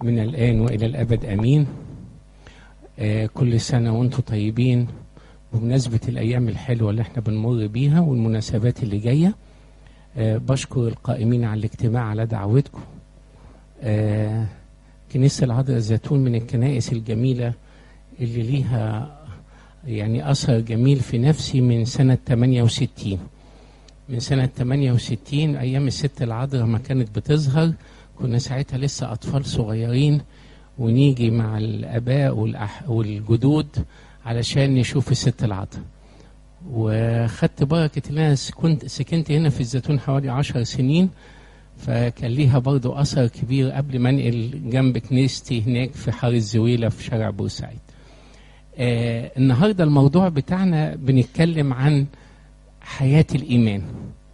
من الآن وإلى الأبد أمين آه كل سنة وأنتم طيبين بمناسبة الأيام الحلوة اللي احنا بنمر بيها والمناسبات اللي جاية آه بشكر القائمين على الاجتماع على دعوتكم آه كنيسة العذراء الزيتون من الكنائس الجميلة اللي ليها يعني أثر جميل في نفسي من سنة 68 من سنة 68 أيام الست العذراء ما كانت بتظهر كنا ساعتها لسه أطفال صغيرين ونيجي مع الآباء والأح... والجدود علشان نشوف الست العذراء وخدت بركة ان انا كنت سكنت هنا في الزيتون حوالي عشر سنين فكان ليها برضو أثر كبير قبل ما انقل جنب كنيستي هناك في حار الزويلة في شارع بورسعيد آه النهاردة الموضوع بتاعنا بنتكلم عن حياة الإيمان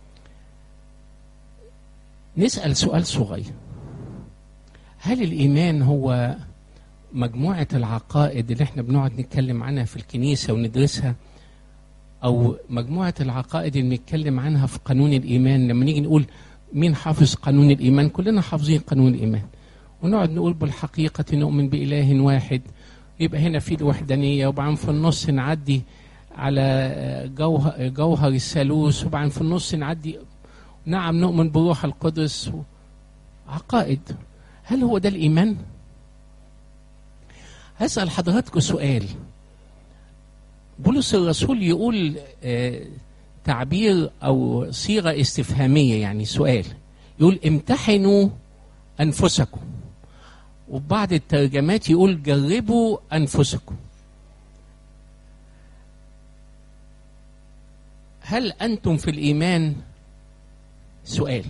نسأل سؤال صغير هل الإيمان هو مجموعة العقائد اللي احنا بنقعد نتكلم عنها في الكنيسة وندرسها أو مجموعة العقائد اللي بنتكلم عنها في قانون الإيمان لما نيجي نقول مين حافظ قانون الإيمان كلنا حافظين قانون الإيمان ونقعد نقول بالحقيقة نؤمن بإله واحد يبقى هنا في الوحدانية وبعدين في النص نعدي على جوهر, جوهر الثالوث وبعدين في النص نعدي نعم نؤمن بروح القدس عقائد هل هو ده الإيمان؟ هسأل حضراتكم سؤال بولس الرسول يقول آه تعبير أو صيغة استفهامية يعني سؤال يقول امتحنوا أنفسكم وبعض الترجمات يقول جربوا أنفسكم هل أنتم في الإيمان سؤال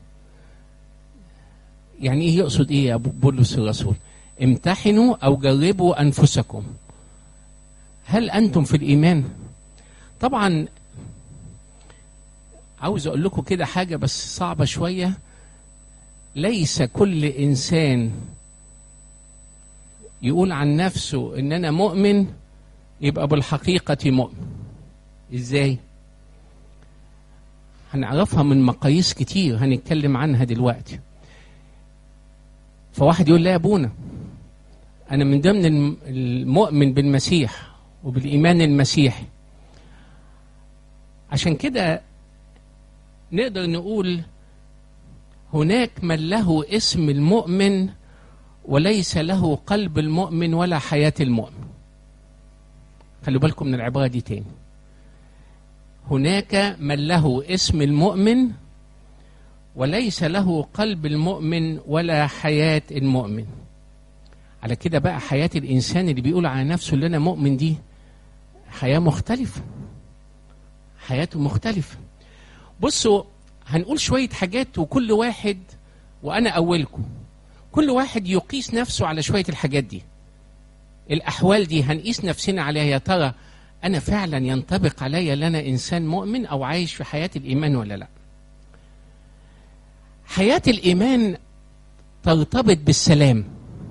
يعني إيه يقصد إيه يا بولس الرسول امتحنوا أو جربوا أنفسكم هل أنتم في الإيمان طبعا عاوز أقول لكم كده حاجة بس صعبة شوية ليس كل إنسان يقول عن نفسه إن أنا مؤمن يبقى بالحقيقة مؤمن إزاي؟ هنعرفها من مقاييس كتير هنتكلم عنها دلوقتي فواحد يقول لا يا ابونا انا من ضمن المؤمن بالمسيح وبالايمان المسيحي عشان كده نقدر نقول هناك من له اسم المؤمن وليس له قلب المؤمن ولا حياه المؤمن خلوا بالكم من العباره دي تاني هناك من له اسم المؤمن وليس له قلب المؤمن ولا حياة المؤمن على كده بقى حياة الإنسان اللي بيقول على نفسه اللي أنا مؤمن دي حياة مختلفة حياته مختلفة بصوا هنقول شوية حاجات وكل واحد وأنا أولكم كل واحد يقيس نفسه على شوية الحاجات دي الأحوال دي هنقيس نفسنا عليها يا ترى أنا فعلا ينطبق علي أن أنا إنسان مؤمن أو عايش في حياة الإيمان ولا لا حياة الإيمان ترتبط بالسلام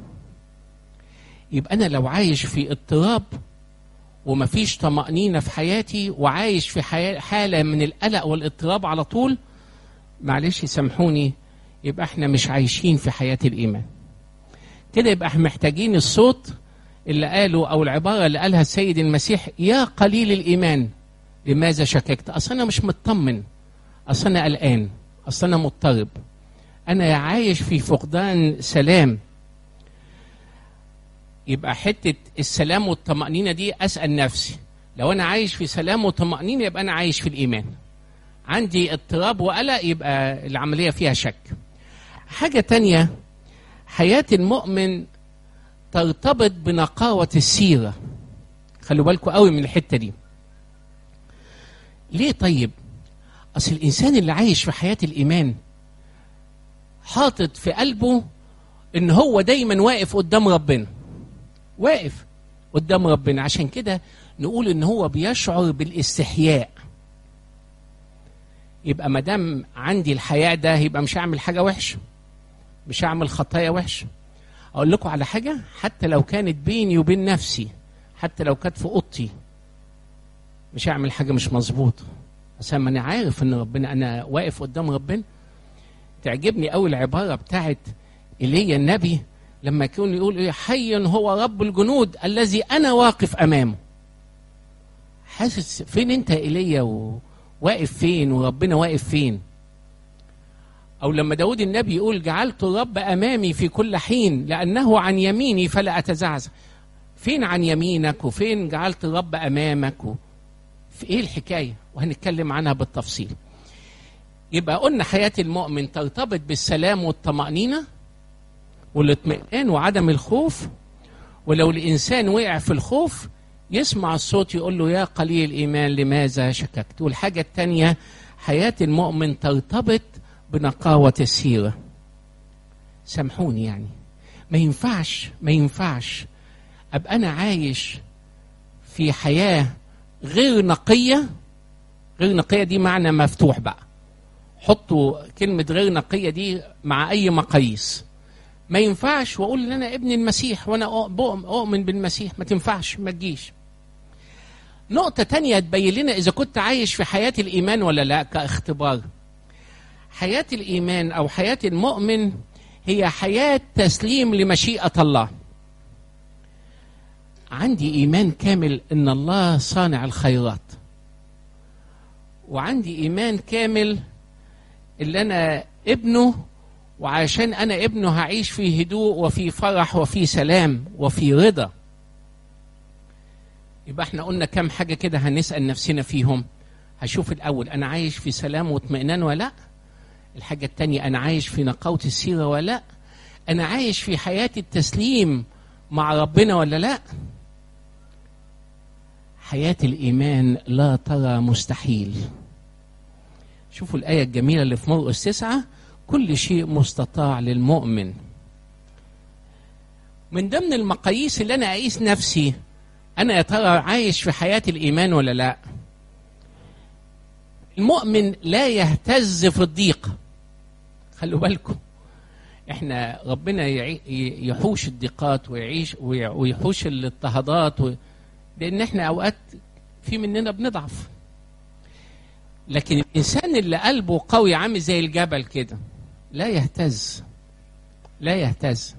يبقى أنا لو عايش في اضطراب ومفيش طمأنينة في حياتي وعايش في حالة من القلق والاضطراب على طول معلش سامحوني يبقى احنا مش عايشين في حياة الإيمان كده يبقى احنا محتاجين الصوت اللي قاله او العباره اللي قالها السيد المسيح يا قليل الايمان لماذا شككت؟ اصل انا مش مطمن اصل انا قلقان اصل انا مضطرب انا عايش في فقدان سلام يبقى حته السلام والطمانينه دي اسال نفسي لو انا عايش في سلام وطمانينه يبقى انا عايش في الايمان عندي اضطراب وقلق يبقى العمليه فيها شك حاجه تانية حياه المؤمن ترتبط بنقاوة السيرة خلوا بالكم قوي من الحتة دي ليه طيب أصل الإنسان اللي عايش في حياة الإيمان حاطط في قلبه إن هو دايما واقف قدام ربنا واقف قدام ربنا عشان كده نقول إن هو بيشعر بالاستحياء يبقى ما دام عندي الحياء ده يبقى مش هعمل حاجة وحشة مش هعمل خطايا وحشه اقول لكم على حاجه حتى لو كانت بيني وبين نفسي حتى لو كانت في اوضتي مش هعمل حاجه مش مظبوطه عشان ما انا عارف ان ربنا انا واقف قدام ربنا تعجبني قوي العباره بتاعت ايليا النبي لما يكون يقول ايه حي هو رب الجنود الذي انا واقف امامه حاسس فين انت ايليا وواقف فين وربنا واقف فين او لما داود النبي يقول جعلت الرب امامي في كل حين لانه عن يميني فلا اتزعزع فين عن يمينك وفين جعلت الرب امامك و... في ايه الحكايه وهنتكلم عنها بالتفصيل يبقى قلنا حياه المؤمن ترتبط بالسلام والطمانينه والاطمئنان وعدم الخوف ولو الانسان وقع في الخوف يسمع الصوت يقول له يا قليل الايمان لماذا شككت والحاجه الثانيه حياه المؤمن ترتبط بنقاوه السيره سامحوني يعني ما ينفعش ما ينفعش ابقى انا عايش في حياه غير نقيه غير نقيه دي معنى مفتوح بقى حطوا كلمه غير نقيه دي مع اي مقاييس ما ينفعش واقول ان انا ابن المسيح وانا اؤمن بالمسيح ما تنفعش ما تجيش نقطة تانية تبين لنا إذا كنت عايش في حياة الإيمان ولا لا كاختبار. حياة الإيمان أو حياة المؤمن هي حياة تسليم لمشيئة الله. عندي إيمان كامل إن الله صانع الخيرات. وعندي إيمان كامل اللي أنا ابنه وعشان أنا ابنه هعيش في هدوء وفي فرح وفي سلام وفي رضا. يبقى احنا قلنا كم حاجة كده هنسأل نفسنا فيهم هشوف الأول أنا عايش في سلام واطمئنان ولا الحاجة التانية أنا عايش في نقاوة السيرة ولا أنا عايش في حياة التسليم مع ربنا ولا لا حياة الإيمان لا ترى مستحيل شوفوا الآية الجميلة اللي في مرقس تسعة كل شيء مستطاع للمؤمن من ضمن المقاييس اللي أنا أقيس نفسي أنا يا ترى عايش في حياة الإيمان ولا لا؟ المؤمن لا يهتز في الضيق خلوا بالكم احنا ربنا يحوش الضيقات ويعيش ويحوش الاضطهادات و... لان احنا اوقات في مننا بنضعف لكن الانسان اللي قلبه قوي عامل زي الجبل كده لا يهتز لا يهتز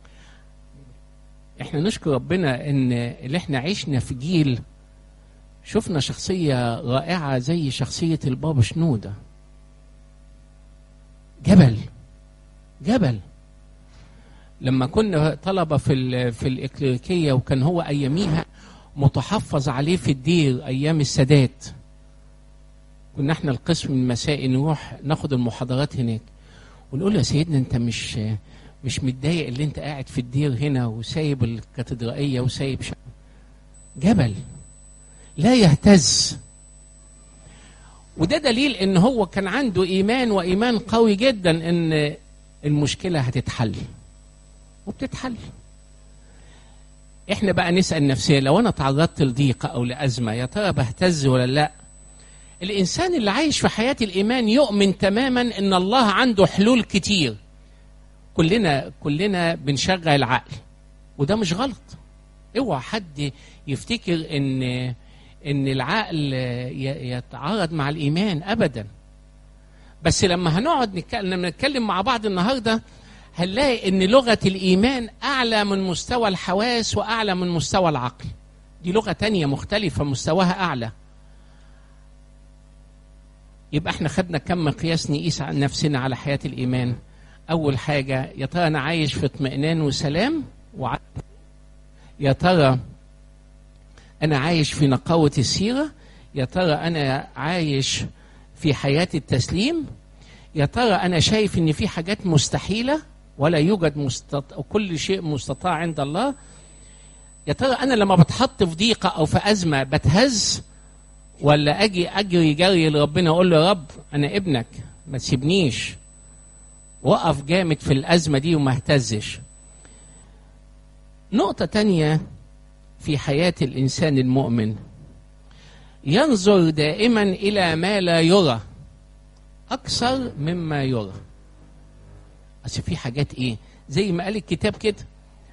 احنا نشكر ربنا ان اللي احنا عشنا في جيل شفنا شخصية رائعة زي شخصية البابا شنودة جبل جبل لما كنا طلبة في في الإكليريكية وكان هو أياميها متحفظ عليه في الدير أيام السادات كنا احنا القسم المسائي نروح ناخد المحاضرات هناك ونقول يا سيدنا انت مش مش متضايق اللي انت قاعد في الدير هنا وسايب الكاتدرائية وسايب شعب جبل لا يهتز وده دليل ان هو كان عنده ايمان وايمان قوي جدا ان المشكله هتتحل وبتتحل احنا بقى نسال نفسنا لو انا تعرضت لضيقه او لازمه يا ترى بهتز ولا لا الانسان اللي عايش في حياه الايمان يؤمن تماما ان الله عنده حلول كتير كلنا كلنا بنشغل العقل وده مش غلط اوعى حد يفتكر ان ان العقل يتعارض مع الايمان ابدا بس لما هنقعد نتكلم, نتكلم مع بعض النهارده هنلاقي ان لغه الايمان اعلى من مستوى الحواس واعلى من مستوى العقل دي لغه تانية مختلفه مستواها اعلى يبقى احنا خدنا كم مقياس نقيس نفسنا على حياه الايمان اول حاجه يا ترى انا عايش في اطمئنان وسلام وع... يا ترى أنا عايش في نقاوة السيرة يا ترى أنا عايش في حياة التسليم يا ترى أنا شايف إن في حاجات مستحيلة ولا يوجد مستط... كل شيء مستطاع عند الله يا ترى أنا لما بتحط في ضيقة أو في أزمة بتهز ولا أجي أجري جري لربنا أقول له يا رب أنا ابنك ما تسيبنيش وقف جامد في الأزمة دي وما اهتزش نقطة تانية في حياة الإنسان المؤمن ينظر دائما إلى ما لا يرى أكثر مما يرى بس في حاجات إيه زي ما قال الكتاب كده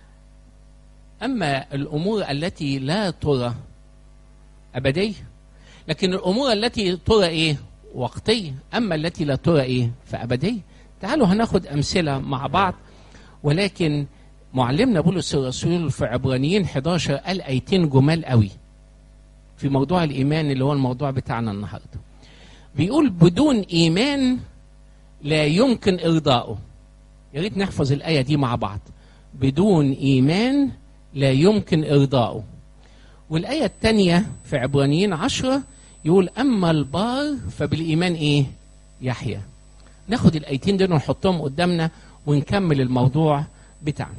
أما الأمور التي لا ترى أبدية لكن الأمور التي ترى إيه وقتية أما التي لا ترى إيه فأبدية تعالوا هناخد أمثلة مع بعض ولكن معلمنا بولس الرسول في عبرانيين 11 قال ايتين جمال قوي في موضوع الايمان اللي هو الموضوع بتاعنا النهارده بيقول بدون ايمان لا يمكن ارضائه يا ريت نحفظ الايه دي مع بعض بدون ايمان لا يمكن ارضائه والايه الثانيه في عبرانيين عشرة يقول اما البار فبالايمان ايه يحيى ناخد الايتين دول ونحطهم قدامنا ونكمل الموضوع بتاعنا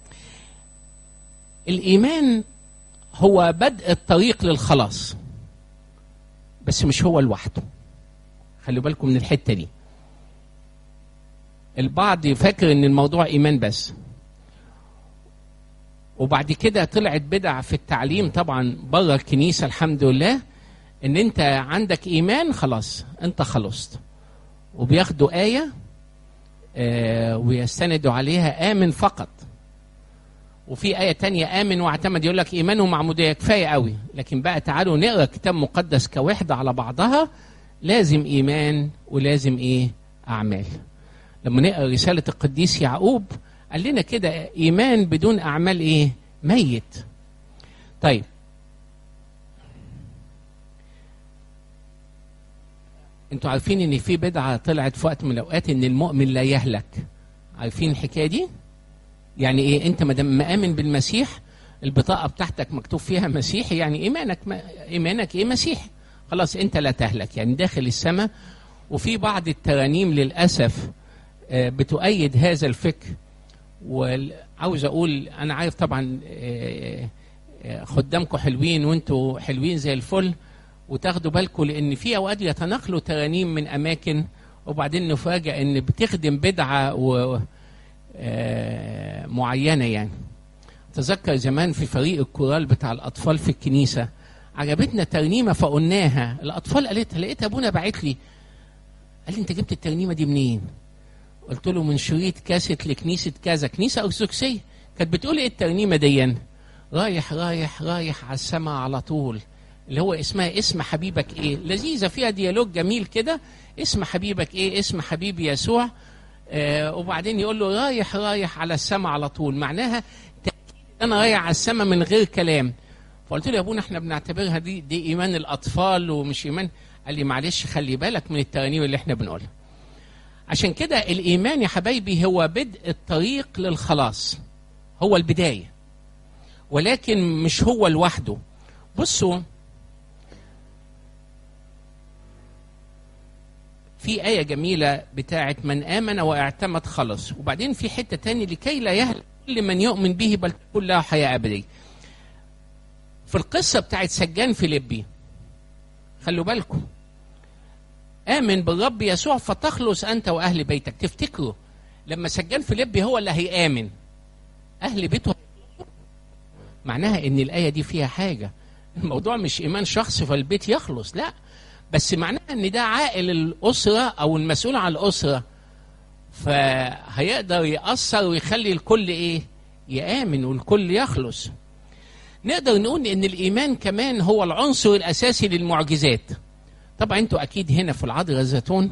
الايمان هو بدء الطريق للخلاص بس مش هو لوحده خلوا بالكم من الحته دي البعض يفكر ان الموضوع ايمان بس وبعد كده طلعت بدع في التعليم طبعا بره الكنيسه الحمد لله ان انت عندك ايمان خلاص انت خلصت وبياخدوا ايه آه ويستندوا عليها امن فقط وفي آية تانية آمن واعتمد يقول لك إيمان ومعمودية كفاية قوي لكن بقى تعالوا نقرأ كتاب مقدس كوحدة على بعضها لازم إيمان ولازم إيه أعمال لما نقرأ رسالة القديس يعقوب قال لنا كده إيمان بدون أعمال إيه ميت طيب انتوا عارفين ان في بدعة طلعت في وقت من الأوقات ان المؤمن لا يهلك عارفين الحكاية دي يعني ايه انت ما دام مآمن بالمسيح البطاقه بتاعتك مكتوب فيها مسيحي يعني ايمانك ما ايمانك ايه مسيحي خلاص انت لا تهلك يعني داخل السماء وفي بعض الترانيم للاسف آه، بتؤيد هذا الفكر وعاوز اقول انا عارف طبعا آه، آه، خدامكم حلوين وانتوا حلوين زي الفل وتاخدوا بالكم لان في اوقات يتناقلوا ترانيم من اماكن وبعدين نفاجئ ان بتخدم بدعه و آه، معينه يعني تذكر زمان في فريق الكورال بتاع الاطفال في الكنيسه عجبتنا ترنيمه فقلناها الاطفال قالت لقيت ابونا باعت لي قال لي انت جبت الترنيمه دي منين قلت له من شريط كاسيت لكنيسه كذا كنيسه ارثوذكسيه كانت بتقول ايه الترنيمه دي رايح رايح رايح على السماء على طول اللي هو اسمها اسم حبيبك ايه لذيذه فيها ديالوج جميل كده اسم حبيبك ايه اسم حبيبي يسوع آه وبعدين يقول له رايح رايح على السماء على طول معناها تأكيد انا رايح على السماء من غير كلام فقلت له يا ابونا احنا بنعتبرها دي دي ايمان الاطفال ومش ايمان قال لي معلش خلي بالك من الترانيم اللي احنا بنقولها عشان كده الايمان يا حبايبي هو بدء الطريق للخلاص هو البدايه ولكن مش هو لوحده بصوا في آية جميلة بتاعت من آمن واعتمد خلص وبعدين في حتة تاني لكي لا يهلك كل من يؤمن به بل تكون له حياة أبدية في القصة بتاعت سجان فيليبي خلوا بالكم آمن بالرب يسوع فتخلص أنت وأهل بيتك تفتكروا لما سجان فيليبي هو اللي هيآمن أهل بيته معناها إن الآية دي فيها حاجة الموضوع مش إيمان شخص فالبيت يخلص لا بس معناها ان ده عائل الاسره او المسؤول عن الاسره فهيقدر ياثر ويخلي الكل ايه يامن والكل يخلص نقدر نقول ان الايمان كمان هو العنصر الاساسي للمعجزات طبعا انتوا اكيد هنا في العذراء الزيتون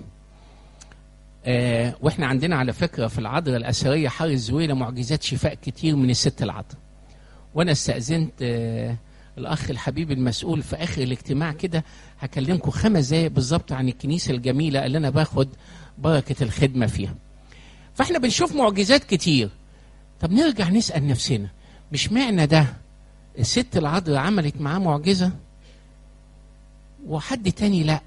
آه واحنا عندنا على فكره في العذراء الاثريه حار الزويله معجزات شفاء كتير من الست العذراء وانا استاذنت آه الاخ الحبيب المسؤول في اخر الاجتماع كده هكلمكم خمس دقايق بالظبط عن الكنيسه الجميله اللي انا باخد بركه الخدمه فيها. فاحنا بنشوف معجزات كتير. طب نرجع نسال نفسنا مش معنى ده الست العذراء عملت معاه معجزه وحد تاني لا.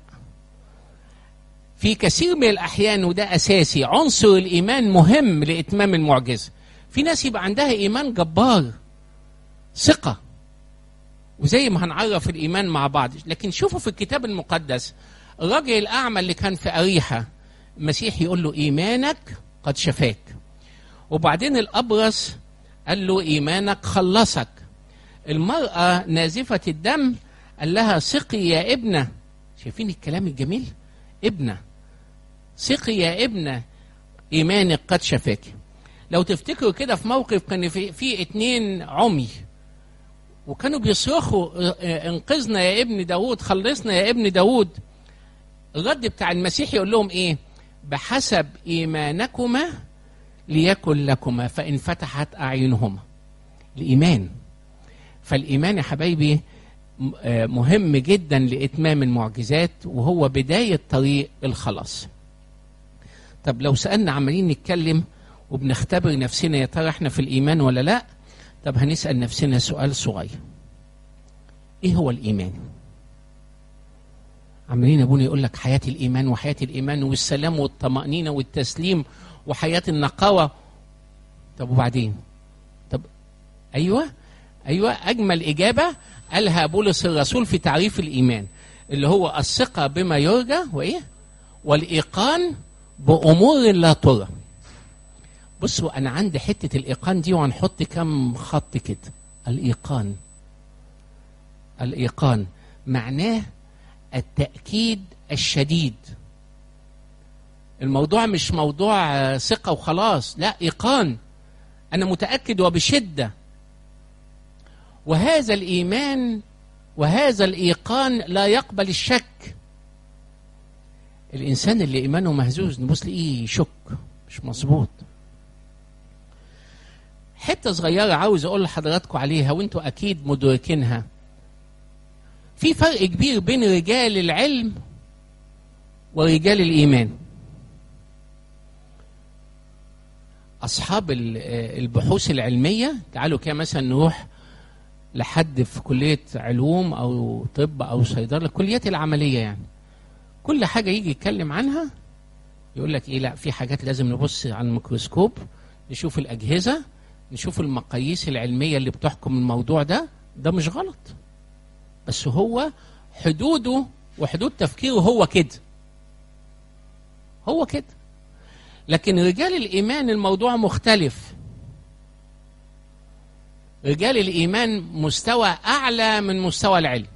في كثير من الاحيان وده اساسي عنصر الايمان مهم لاتمام المعجزه. في ناس يبقى عندها ايمان جبار ثقه وزي ما هنعرف الايمان مع بعض لكن شوفوا في الكتاب المقدس الراجل الاعمى اللي كان في اريحه المسيح يقول له ايمانك قد شفاك وبعدين الابرص قال له ايمانك خلصك المراه نازفه الدم قال لها سقي يا ابنه شايفين الكلام الجميل ابنه سقي يا ابنه ايمانك قد شفاك لو تفتكروا كده في موقف كان في, في اتنين عمي وكانوا بيصرخوا انقذنا يا ابن داود خلصنا يا ابن داود الرد بتاع المسيح يقول لهم ايه بحسب ايمانكما ليكن لكما فإن فتحت أعينهما الإيمان فالإيمان يا حبايبي م- آه مهم جدا لإتمام المعجزات وهو بداية طريق الخلاص طب لو سألنا عمالين نتكلم وبنختبر نفسنا يا ترى احنا في الإيمان ولا لا طب هنسأل نفسنا سؤال صغير ايه هو الإيمان عمالين ابونا يقول لك حياة الإيمان وحياة الإيمان والسلام والطمأنينة والتسليم وحياة النقاوة طب وبعدين طب أيوة أيوة أجمل إجابة قالها بولس الرسول في تعريف الإيمان اللي هو الثقة بما يرجى وإيه والإيقان بأمور لا ترى بصوا أنا عندي حتة الإيقان دي وهنحط كم خط كده الإيقان الإيقان معناه التأكيد الشديد الموضوع مش موضوع آه، ثقة وخلاص لا إيقان أنا متأكد وبشدة وهذا الإيمان وهذا الإيقان لا يقبل الشك الإنسان اللي إيمانه مهزوز نبص ليه يشك مش مظبوط حتة صغيرة عاوز أقول لحضراتكم عليها وأنتوا أكيد مدركينها في فرق كبير بين رجال العلم ورجال الإيمان أصحاب ال- آه، البحوث العلمية تعالوا كده مثلا نروح لحد في كلية علوم أو طب أو صيدلة الكليات العملية يعني كل حاجة يجي يتكلم عنها يقول لك إيه لا في حاجات لازم نبص على الميكروسكوب نشوف الأجهزة نشوف المقاييس العلمية اللي بتحكم الموضوع ده ده مش غلط بس هو حدوده وحدود تفكيره هو كده هو كده لكن رجال الإيمان الموضوع مختلف رجال الإيمان مستوى أعلى من مستوى العلم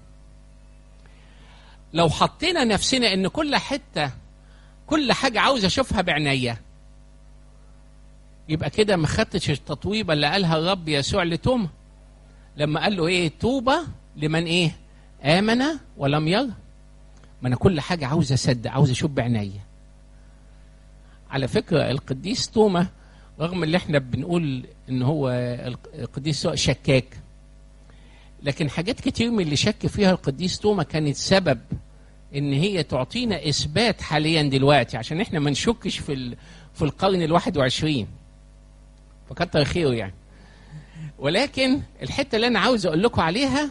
لو حطينا نفسنا إن كل حتة كل حاجة عاوز أشوفها بعناية يبقى كده ما خدتش التطويبة اللي قالها الرب يسوع لتوما لما قال له إيه توبة لمن إيه آمن ولم يرى ما أنا كل حاجة عاوز أصدق عاوز أشوف بعناية على فكرة القديس توما رغم اللي احنا بنقول ان هو القديس توما شكاك لكن حاجات كتير من اللي شك فيها القديس توما كانت سبب ان هي تعطينا اثبات حاليا دلوقتي عشان احنا ما نشكش في ال- في القرن الواحد وعشرين فكتر خيره يعني ولكن الحته اللي انا عاوز اقول لكم عليها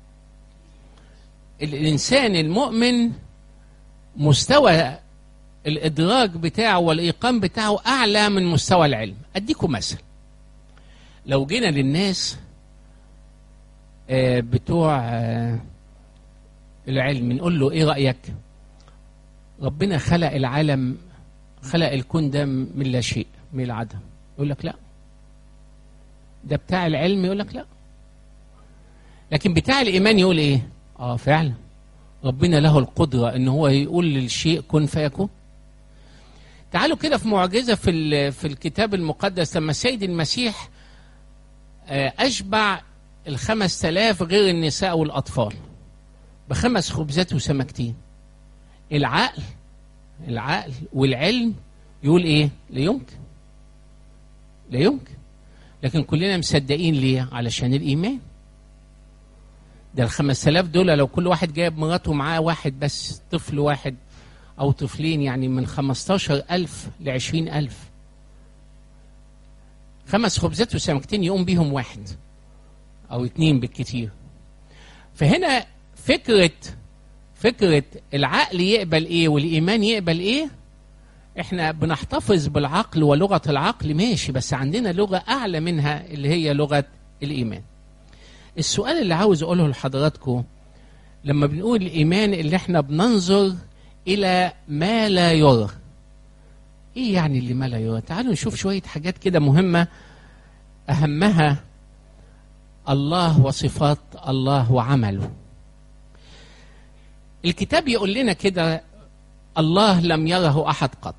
الانسان المؤمن مستوى الادراك بتاعه والايقان بتاعه اعلى من مستوى العلم اديكم مثل لو جينا للناس آه، بتوع آه، العلم نقول له ايه رايك ربنا خلق العالم خلق الكون ده من لا شيء من العدم يقول لك لا ده بتاع العلم يقول لك لا لكن بتاع الايمان يقول ايه اه فعلا ربنا له القدره ان هو يقول للشيء كن فيكون تعالوا كده في معجزه في ال- في الكتاب المقدس لما السيد المسيح آه، اشبع الخمس تلاف غير النساء والاطفال بخمس خبزات وسمكتين العقل العقل والعلم يقول ايه لا يمكن لا يمكن لكن كلنا مصدقين ليه علشان الايمان ده الخمس تلاف دول لو كل واحد جايب مراته معاه واحد بس طفل واحد أو طفلين يعني من خمستاشر ألف لعشرين ألف خمس خبزات وسمكتين يقوم بيهم واحد أو اتنين بالكتير فهنا فكرة فكرة العقل يقبل إيه والإيمان يقبل إيه إحنا بنحتفظ بالعقل ولغة العقل ماشي بس عندنا لغة أعلى منها اللي هي لغة الإيمان السؤال اللي عاوز أقوله لحضراتكم لما بنقول الإيمان اللي إحنا بننظر إلى ما لا يرى إيه يعني اللي ما لا يرى تعالوا نشوف شوية حاجات كده مهمة أهمها الله وصفات الله وعمله الكتاب يقول لنا كده الله لم يره أحد قط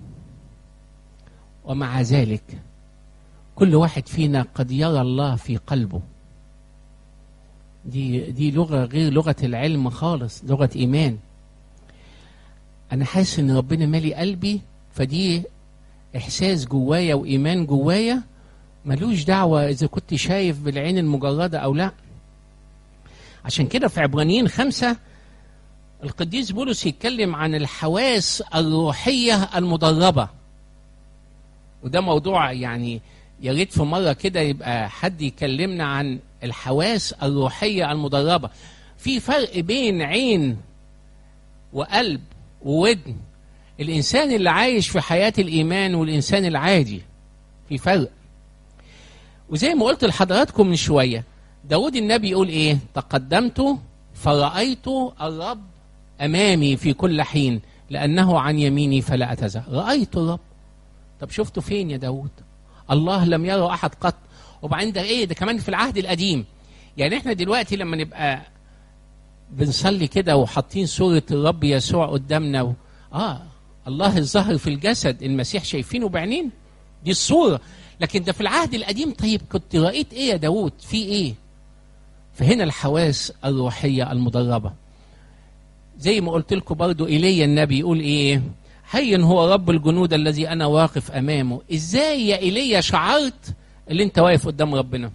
ومع ذلك كل واحد فينا قد يرى الله في قلبه دي دي لغة غير لغة العلم خالص لغة إيمان أنا حاسس إن ربنا مالي قلبي فدي احساس جوايا وايمان جوايا ملوش دعوه اذا كنت شايف بالعين المجرده او لا عشان كده في عبرانيين خمسة القديس بولس يتكلم عن الحواس الروحية المدربة وده موضوع يعني يا ريت في مرة كده يبقى حد يكلمنا عن الحواس الروحية المدربة في فرق بين عين وقلب وودن الإنسان اللي عايش في حياة الإيمان والإنسان العادي في فرق وزي ما قلت لحضراتكم من شوية داود النبي يقول إيه تقدمت فرأيت الرب أمامي في كل حين لأنه عن يميني فلا أتزع رأيت الرب طب شفته فين يا داود الله لم يره أحد قط وبعدين ده إيه ده كمان في العهد القديم يعني إحنا دلوقتي لما نبقى بنصلي كده وحاطين صورة الرب يسوع قدامنا و... آه الله الظاهر في الجسد المسيح شايفينه بعينين دي الصورة لكن ده في العهد القديم طيب كنت رأيت إيه يا داود في إيه فهنا الحواس الروحية المدربة زي ما قلت لكم برضو إيليا النبي يقول إيه حي هو رب الجنود الذي أنا واقف أمامه إزاي يا إيليا شعرت اللي أنت واقف قدام ربنا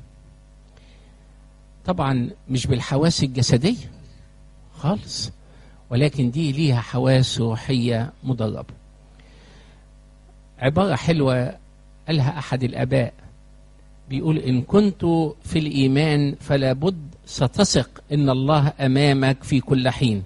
طبعا مش بالحواس الجسدية خالص ولكن دي ليها حواس روحية مدربة عبارة حلوة قالها أحد الآباء بيقول إن كنت في الإيمان فلا بد ستثق إن الله أمامك في كل حين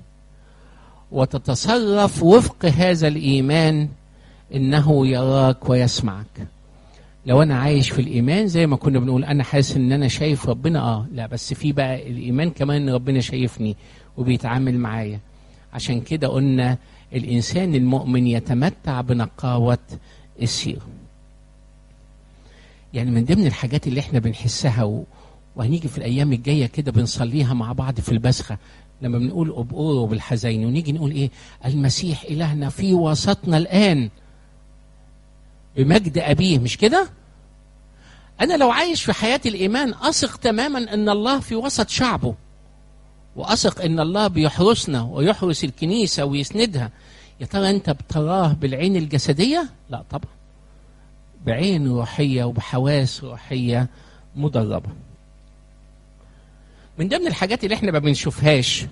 وتتصرف وفق هذا الإيمان إنه يراك ويسمعك لو أنا عايش في الإيمان زي ما كنا بنقول أنا حاسس إن أنا شايف ربنا آه لا بس في بقى الإيمان كمان إن ربنا شايفني وبيتعامل معايا عشان كده قلنا الإنسان المؤمن يتمتع بنقاوة السيرة يعني من ضمن الحاجات اللي احنا بنحسها و... وهنيجي في الأيام الجاية كده بنصليها مع بعض في البسخة لما بنقول أبقوره بالحزين ونيجي نقول إيه المسيح إلهنا في وسطنا الآن بمجد أبيه مش كده؟ أنا لو عايش في حياة الإيمان أثق تماما أن الله في وسط شعبه وأثق أن الله بيحرسنا ويحرس الكنيسة ويسندها يا ترى أنت بتراه بالعين الجسدية؟ لا طبعا بعين روحية وبحواس روحية مدربة من ضمن الحاجات اللي احنا ما بنشوفهاش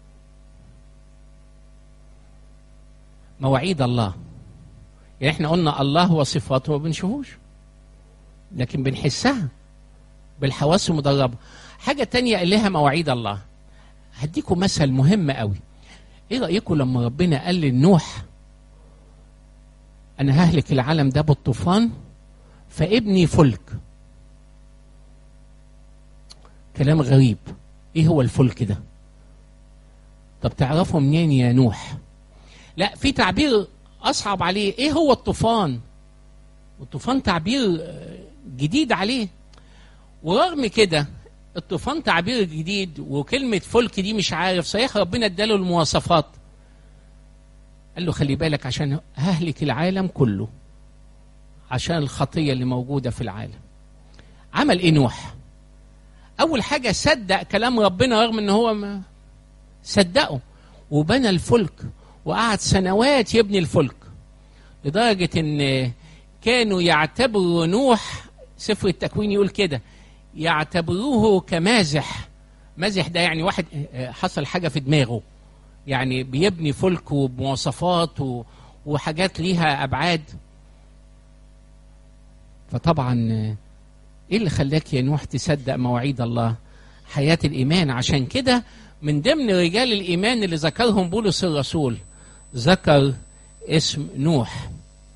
مواعيد الله يعني احنا قلنا الله وصفاته ما بنشوفوش لكن بنحسها بالحواس المدربة حاجة تانية اللي لها مواعيد الله هديكم مثل مهم قوي ايه رأيكم لما ربنا قال لنوح انا ههلك العالم ده بالطوفان فابني فلك كلام غريب ايه هو الفلك ده طب تعرفوا منين يا نوح لا في تعبير اصعب عليه ايه هو الطوفان الطوفان تعبير جديد عليه ورغم كده الطوفان تعبير جديد وكلمة فلك دي مش عارف صحيح ربنا اداله المواصفات قال له خلي بالك عشان ههلك العالم كله عشان الخطية اللي موجودة في العالم عمل ايه نوح اول حاجة صدق كلام ربنا رغم ان هو ما صدقه وبنى الفلك وقعد سنوات يبني الفلك لدرجة ان كانوا يعتبروا نوح سفر التكوين يقول كده يعتبروه كمازح مازح ده يعني واحد حصل حاجة في دماغه يعني بيبني فلك وبمواصفات وحاجات ليها أبعاد فطبعا ايه اللي خلاك يا نوح تصدق مواعيد الله حياة الإيمان عشان كده من ضمن رجال الإيمان اللي ذكرهم بولس الرسول ذكر اسم نوح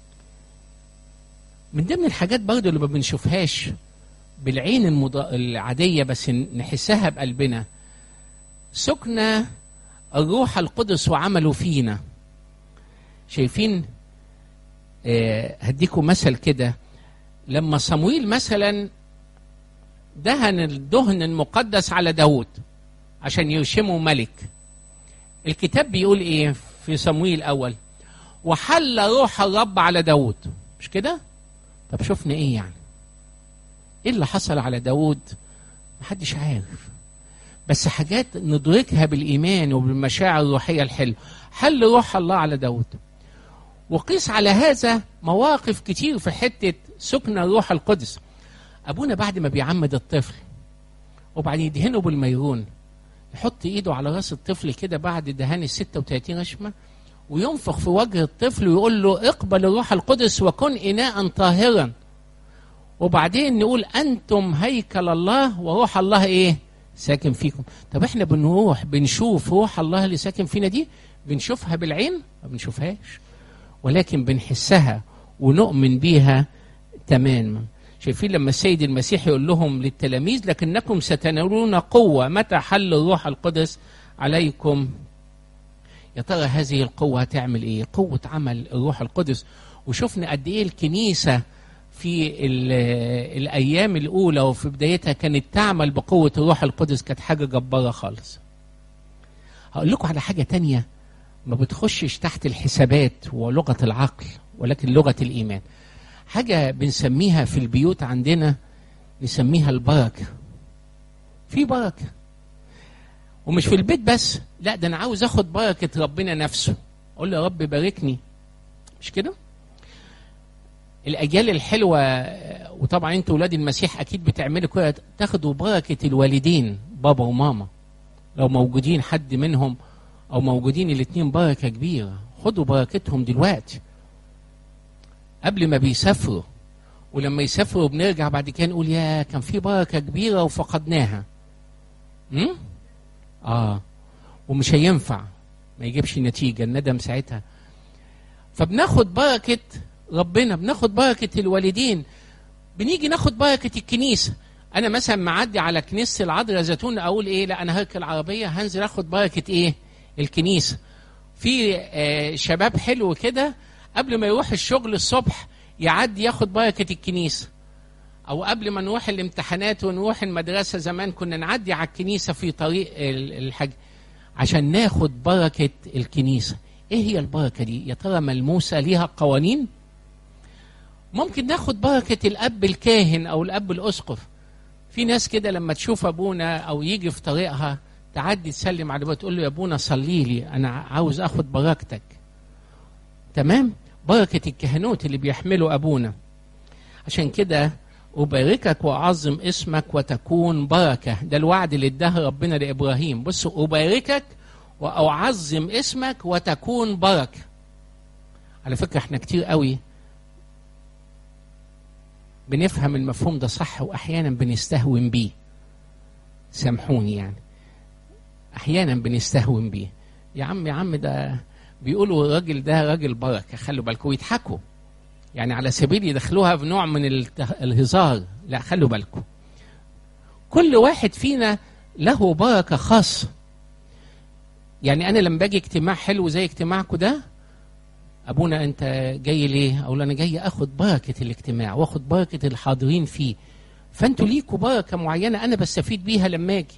من ضمن الحاجات برضه اللي ما بنشوفهاش بالعين المض... العادية بس نحسها بقلبنا سكن الروح القدس وعمله فينا شايفين آه هديكم مثل كده لما صمويل مثلا دهن الدهن المقدس على داود عشان يرشمه ملك الكتاب بيقول ايه في صمويل الاول وحل روح الرب على داود مش كده طب شفنا ايه يعني ايه اللي حصل على داود محدش عارف بس حاجات ندركها بالايمان وبالمشاعر الروحيه الحلوه حل روح الله على داود وقيس على هذا مواقف كتير في حتة سكن الروح القدس أبونا بعد ما بيعمد الطفل وبعدين يدهنه بالميرون يحط ايده على راس الطفل كده بعد دهان ال 36 رشمه وينفخ في وجه الطفل ويقول له اقبل الروح القدس وكن اناء طاهرا وبعدين نقول انتم هيكل الله وروح الله ايه ساكن فيكم طب احنا بنروح بنشوف روح الله اللي ساكن فينا دي بنشوفها بالعين ما بنشوفهاش ولكن بنحسها ونؤمن بيها تماما شايفين لما السيد المسيح يقول لهم للتلاميذ لكنكم ستنالون قوة متى حل الروح القدس عليكم يا ترى هذه القوة هتعمل ايه قوة عمل الروح القدس وشفنا قد ايه الكنيسة في الأيام الأولى وفي بدايتها كانت تعمل بقوة الروح القدس كانت حاجة جبارة خالص هقول لكم على حاجة تانية ما بتخشش تحت الحسابات ولغة العقل ولكن لغة الإيمان حاجة بنسميها في البيوت عندنا نسميها البركة في بركة ومش في البيت بس لا ده أنا عاوز أخد بركة ربنا نفسه أقول له يا رب باركني مش كده الأجيال الحلوة وطبعا أنتوا ولاد المسيح أكيد بتعملوا كده تاخدوا بركة الوالدين بابا وماما لو موجودين حد منهم أو موجودين الاتنين بركة كبيرة خدوا بركتهم دلوقتي قبل ما بيسافروا ولما يسافروا بنرجع بعد كده نقول يا كان في بركه كبيره وفقدناها امم اه ومش هينفع ما يجيبش نتيجه الندم ساعتها فبناخد بركه ربنا بناخد بركه الوالدين بنيجي ناخد بركه الكنيسه انا مثلا معدي على كنيسه العذراء زيتون اقول ايه لا انا هركب العربيه هنزل اخد بركه ايه الكنيسه في آه شباب حلو كده قبل ما يروح الشغل الصبح يعدي ياخد بركة الكنيسة أو قبل ما نروح الامتحانات ونروح المدرسة زمان كنا نعدي على الكنيسة في طريق الحج عشان ناخد بركة الكنيسة إيه هي البركة دي؟ يا ترى ملموسة ليها قوانين؟ ممكن ناخد بركة الأب الكاهن أو الأب الأسقف في ناس كده لما تشوف أبونا أو يجي في طريقها تعدي تسلم على تقول له يا أبونا صلي لي أنا عاوز أخد بركتك تمام بركة الكهنوت اللي بيحمله أبونا عشان كده أباركك وأعظم اسمك وتكون بركة ده الوعد اللي اداه ربنا لإبراهيم بصوا أباركك وأعظم اسمك وتكون بركة على فكرة احنا كتير قوي بنفهم المفهوم ده صح وأحيانا بنستهون بيه سامحوني يعني أحيانا بنستهون بيه يا عم يا عم ده بيقولوا الراجل ده راجل بركه خلوا بالكم ويضحكوا يعني على سبيل يدخلوها في نوع من الهزار لا خلوا بالكم كل واحد فينا له بركه خاصه يعني انا لما باجي اجتماع حلو زي اجتماعكم ده ابونا انت جاي ليه اقول انا جاي اخد بركه الاجتماع واخد بركه الحاضرين فيه فانتوا ليكوا بركه معينه انا بستفيد بيها لما اجي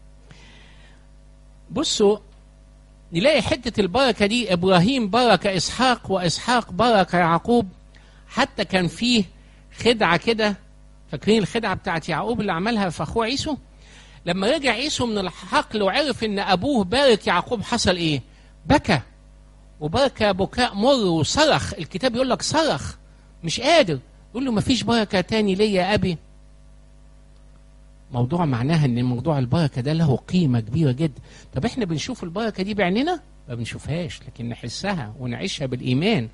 بصوا نلاقي حتة البركة دي إبراهيم بركة إسحاق وإسحاق بركة يعقوب حتى كان فيه خدعة كده فاكرين الخدعة بتاعت يعقوب اللي عملها في أخوه عيسو لما رجع عيسو من الحقل وعرف إن أبوه بارك يعقوب حصل إيه بكى وبكى بكاء مر وصرخ الكتاب يقول لك صرخ مش قادر يقول له مفيش بركة تاني ليا يا أبي موضوع معناها ان موضوع البركه ده له قيمه كبيره جدا طب احنا بنشوف البركه دي بعيننا ما بنشوفهاش لكن نحسها ونعيشها بالايمان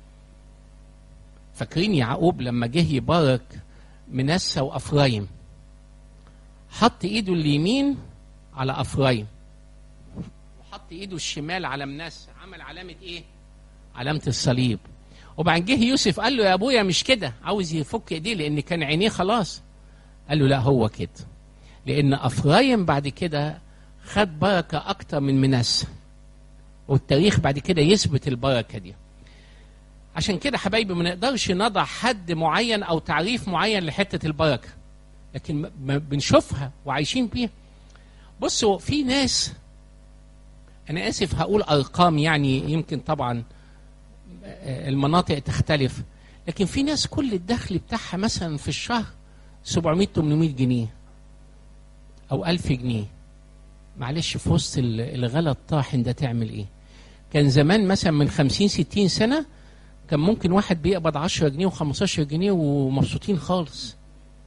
فاكرين يعقوب لما جه يبارك منسى وافرايم حط ايده اليمين على افرايم وحط ايده الشمال على منسى عمل علامه ايه علامه الصليب وبعدين جه يوسف قال له يا ابويا مش كده عاوز يفك ايديه لان كان عينيه خلاص قال له لا هو كده لان افرايم بعد كده خد بركه اكتر من منسى والتاريخ بعد كده يثبت البركه دي عشان كده حبايبي ما نقدرش نضع حد معين او تعريف معين لحته البركه لكن بنشوفها وعايشين بيها بصوا في ناس انا اسف هقول ارقام يعني يمكن طبعا المناطق تختلف لكن في ناس كل الدخل بتاعها مثلا في الشهر 700 800 جنيه او 1000 جنيه معلش في وسط الغلا الطاحن ده تعمل ايه كان زمان مثلا من 50 60 سنه كان ممكن واحد بيقبض 10 جنيه و15 جنيه ومبسوطين خالص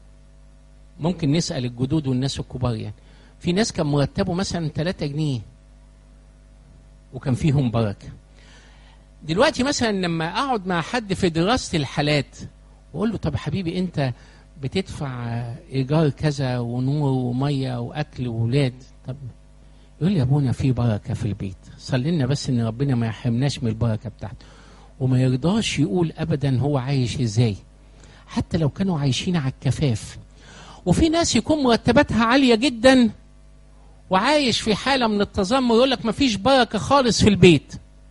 ممكن نسال الجدود والناس الكبار يعني في ناس كان مرتبه مثلا 3 جنيه وكان فيهم بركه دلوقتي مثلا لما اقعد مع حد في دراسه الحالات واقول له طب يا حبيبي انت بتدفع ايجار كذا ونور وميه واكل وولاد طب يقول لي يا ابونا في بركه في البيت صلي لنا بس ان ربنا ما يحرمناش من البركه بتاعته وما يرضاش يقول ابدا هو عايش ازاي حتى لو كانوا عايشين على الكفاف وفي ناس يكون مرتباتها عاليه جدا وعايش في حاله من التذمر يقول لك ما فيش بركه خالص في البيت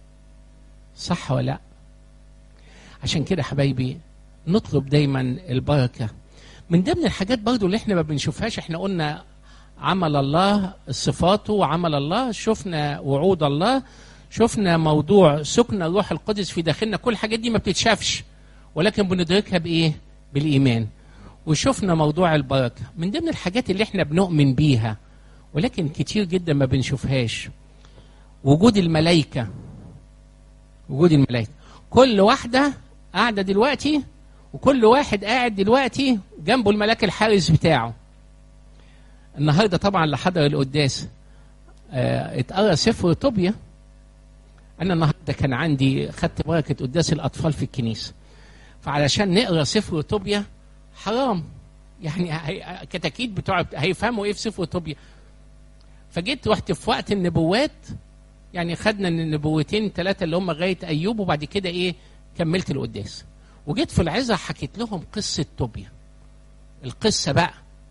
صح ولا لا عشان كده حبايبي نطلب دايما البركه من ضمن الحاجات برضو اللي احنا ما بنشوفهاش احنا قلنا عمل الله صفاته وعمل الله شفنا وعود الله شفنا موضوع سكن الروح القدس في داخلنا كل الحاجات دي ما بتتشافش ولكن بندركها بايه بالايمان وشفنا موضوع البركه من ضمن الحاجات اللي احنا بنؤمن بيها ولكن كتير جدا ما بنشوفهاش وجود الملائكه وجود الملائكه كل واحده قاعده دلوقتي وكل واحد قاعد دلوقتي جنبه الملاك الحارس بتاعه النهارده طبعا اللي حضر القداس آه اتقرا سفر طوبيا انا النهارده كان عندي خدت بركه قداس الاطفال في الكنيسه فعلشان نقرا سفر طوبيا حرام يعني هي- كتاكيد بتوع هيفهموا ايه في سفر طوبيا فجيت رحت في وقت النبوات يعني خدنا النبوتين ثلاثه اللي هم لغايه ايوب وبعد كده ايه كملت القداس وجيت في العظه حكيت لهم قصه طوبيا القصه بقى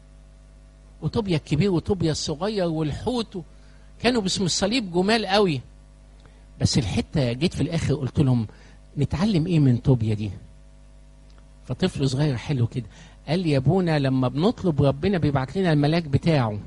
وطوبيا الكبير وطوبيا الصغير والحوت و- كانوا باسم الصليب جمال قوي بس الحته جيت في الاخر قلت لهم نتعلم ايه من طوبيا دي فطفل صغير حلو كده قال لي يا ابونا لما بنطلب ربنا بيبعت لنا الملاك بتاعه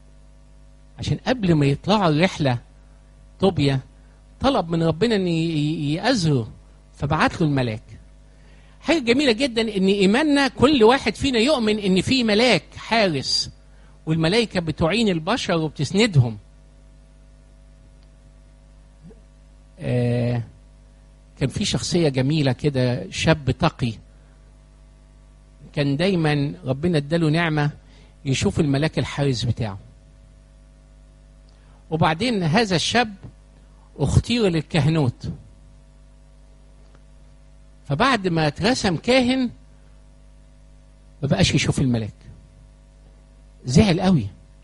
عشان قبل ما يطلعوا الرحله طوبيا طلب من ربنا ان ي- ي- يأزره فبعت له الملاك حاجه جميله جدا ان ايماننا كل واحد فينا يؤمن ان في ملاك حارس والملائكه بتعين البشر وبتسندهم آه كان في شخصيه جميله كده شاب تقي كان دايما ربنا اداله نعمه يشوف الملاك الحارس بتاعه وبعدين هذا الشاب اختير للكهنوت فبعد ما اترسم كاهن ما بقاش يشوف الملاك زعل قوي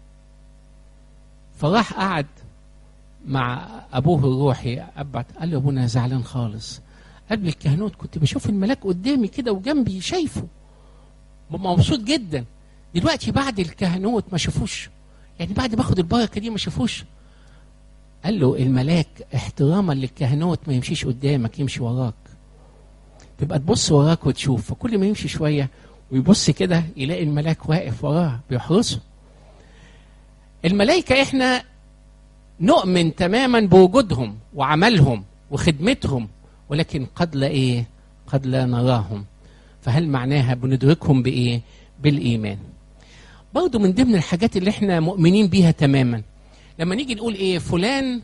فراح قعد مع ابوه الروحي ابعت قال له ابونا زعلان خالص قبل الكهنوت كنت بشوف الملاك قدامي كده وجنبي شايفه مبسوط جدا دلوقتي بعد الكهنوت ما شافوش يعني بعد ما اخد البركه دي ما شافوش قال له الملاك احتراما للكهنوت ما يمشيش قدامك يمشي وراك تبقى تبص وراك وتشوف فكل ما يمشي شويه ويبص كده يلاقي الملاك واقف وراه بيحرسه الملائكه احنا نؤمن تماما بوجودهم وعملهم وخدمتهم ولكن قد لا ايه قد لا نراهم فهل معناها بندركهم بايه بالايمان برضو من ضمن الحاجات اللي احنا مؤمنين بيها تماما لما نيجي نقول ايه فلان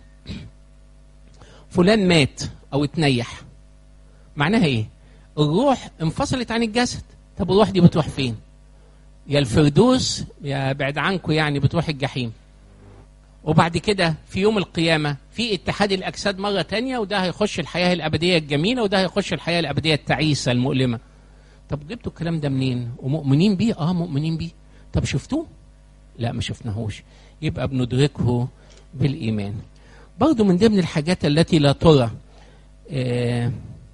فلان مات او اتنيح معناها ايه الروح انفصلت عن الجسد طب الروح دي بتروح فين يا الفردوس يا بعد عنكم يعني بتروح الجحيم وبعد كده في يوم القيامة في اتحاد الأجساد مرة تانية وده هيخش الحياة الأبدية الجميلة وده هيخش الحياة الأبدية التعيسة المؤلمة طب جبتوا الكلام ده منين ومؤمنين بيه اه مؤمنين بيه طب شفتوه لا ما شفناهوش يبقى بندركه بالإيمان برضو من ضمن الحاجات التي لا ترى آه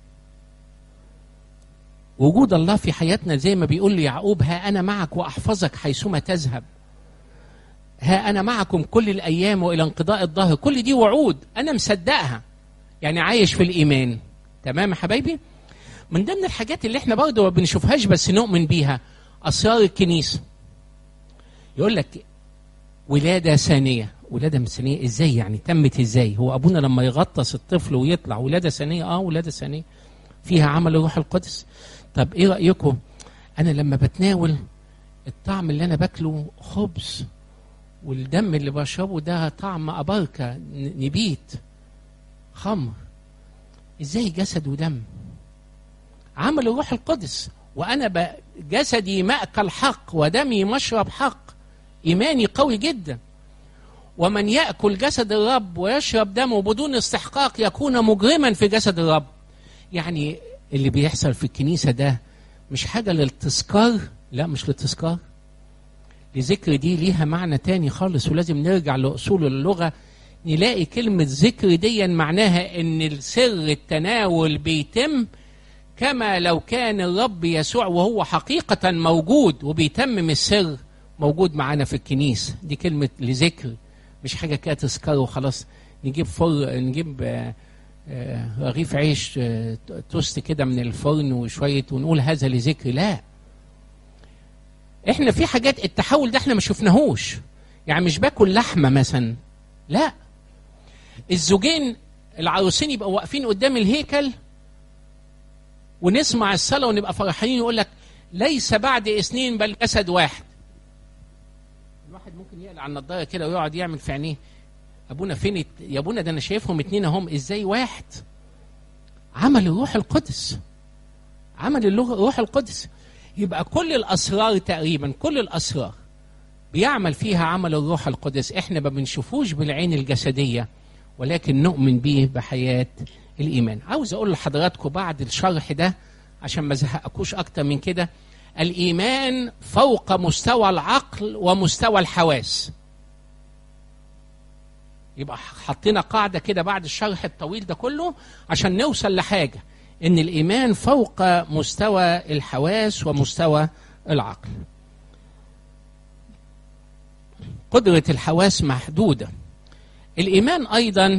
وجود الله في حياتنا زي ما بيقول لي يعقوب ها أنا معك وأحفظك حيثما تذهب ها أنا معكم كل الأيام وإلى انقضاء الظهر كل دي وعود أنا مصدقها يعني عايش في الإيمان تمام يا حبايبي من ضمن الحاجات اللي احنا برضه ما بنشوفهاش بس نؤمن بيها أسرار الكنيسة يقول لك ولادة ثانية ولادة ثانية ازاي يعني تمت ازاي هو ابونا لما يغطس الطفل ويطلع ولادة ثانية اه ولادة ثانية فيها عمل الروح القدس طب ايه رأيكم انا لما بتناول الطعم اللي انا باكله خبز والدم اللي بشربه ده طعم أبركة نبيت خمر ازاي جسد ودم عمل الروح القدس وانا ب- جسدي ماكل حق ودمي مشرب حق ايماني قوي جدا ومن ياكل جسد الرب ويشرب دمه بدون استحقاق يكون مجرما في جسد الرب يعني اللي بيحصل في الكنيسه ده مش حاجه للتذكار لا مش للتذكار لذكر دي ليها معنى تاني خالص ولازم نرجع لأصول اللغة نلاقي كلمة ذكر دي معناها إن السر التناول بيتم كما لو كان الرب يسوع وهو حقيقة موجود وبيتمم السر موجود معانا في الكنيسة دي كلمة لذكر مش حاجة كده تذكر وخلاص نجيب فر نجيب آه، آه، رغيف عيش آه، توست كده من الفرن وشوية ونقول هذا لذكر لا احنا في حاجات التحول ده احنا ما شفناهوش يعني مش باكل لحمه مثلا لا الزوجين العروسين يبقوا واقفين قدام الهيكل ونسمع الصلاه ونبقى فرحانين يقول لك ليس بعد اثنين بل جسد واحد الواحد ممكن يقلع النضاره كده ويقعد يعمل في عينيه ابونا فين الت- يا ابونا ده انا شايفهم اتنين اهم ازاي واحد عمل الروح القدس عمل اللغة- الروح القدس يبقى كل الاسرار تقريبا كل الاسرار بيعمل فيها عمل الروح القدس احنا ما بنشوفوش بالعين الجسديه ولكن نؤمن به بحياه الايمان عاوز اقول لحضراتكم بعد الشرح ده عشان ما ازهقكوش اكتر من كده الايمان فوق مستوى العقل ومستوى الحواس يبقى حطينا قاعده كده بعد الشرح الطويل ده كله عشان نوصل لحاجه ان الايمان فوق مستوى الحواس ومستوى العقل قدره الحواس محدوده الايمان ايضا